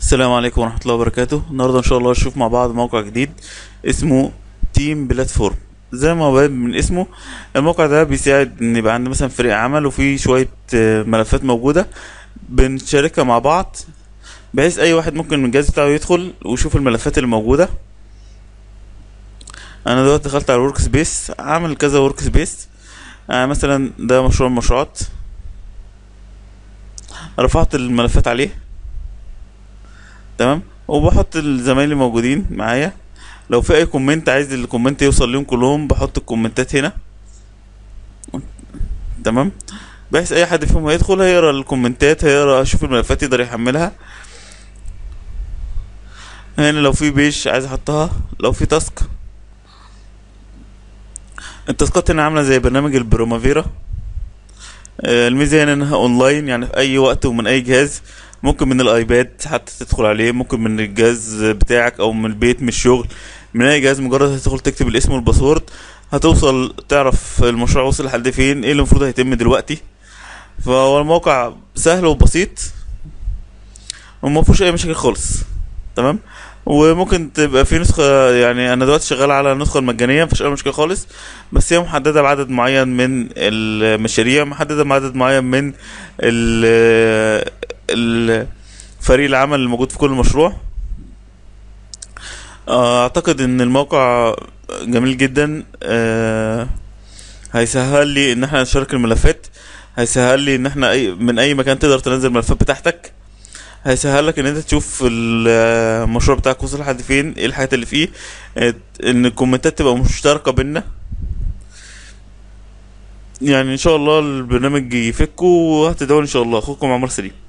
السلام عليكم ورحمة الله وبركاته النهاردة إن شاء الله نشوف مع بعض موقع جديد اسمه تيم بلاتفورم زي ما هو باين من اسمه الموقع ده بيساعد إن يبقى عندنا مثلا فريق عمل وفي شوية آه، ملفات موجودة بنشاركها مع بعض بحيث أي واحد ممكن من الجهاز بتاعه يدخل ويشوف الملفات اللي موجودة أنا دلوقتي دخلت على الورك سبيس عامل كذا ورك سبيس آه مثلا ده مشروع من المشروعات رفعت الملفات عليه تمام وبحط الزمايل الموجودين معايا لو في اي كومنت عايز الكومنت يوصل لهم كلهم بحط الكومنتات هنا تمام بحيث اي حد فيهم هيدخل هيقرا الكومنتات هيقرا يشوف الملفات يقدر يحملها هنا لو في بيج عايز احطها لو في تاسك التاسكات هنا عامله زي برنامج البرومافيرا آه، الميزه هنا انها اونلاين يعني في اي وقت ومن اي جهاز ممكن من الايباد حتى تدخل عليه ممكن من الجهاز بتاعك او من البيت من الشغل من اي جهاز مجرد هتدخل تكتب الاسم والباسورد هتوصل تعرف المشروع وصل لحد فين ايه اللي المفروض هيتم دلوقتي فهو الموقع سهل وبسيط وما فيهوش اي مشاكل خالص تمام وممكن تبقى في نسخة يعني أنا دلوقتي شغال على النسخة المجانية مفيش أي مشكلة خالص بس هي محددة بعدد معين من المشاريع محددة بعدد معين من ال ال- فريق العمل اللي موجود في كل مشروع آه، أعتقد إن الموقع جميل جدا آه، هيسهل لي إن احنا نشارك الملفات هيسهل لي إن احنا أي من أي مكان تقدر تنزل الملفات بتاعتك هيسهل لك ان انت تشوف المشروع بتاعك وصل لحد فين ايه الحاجات اللي فيه ات- ان الكومنتات تبقى مشتركة بينا يعني ان شاء الله البرنامج يفكوا وهتدعوا ان شاء الله اخوكم عمر سليم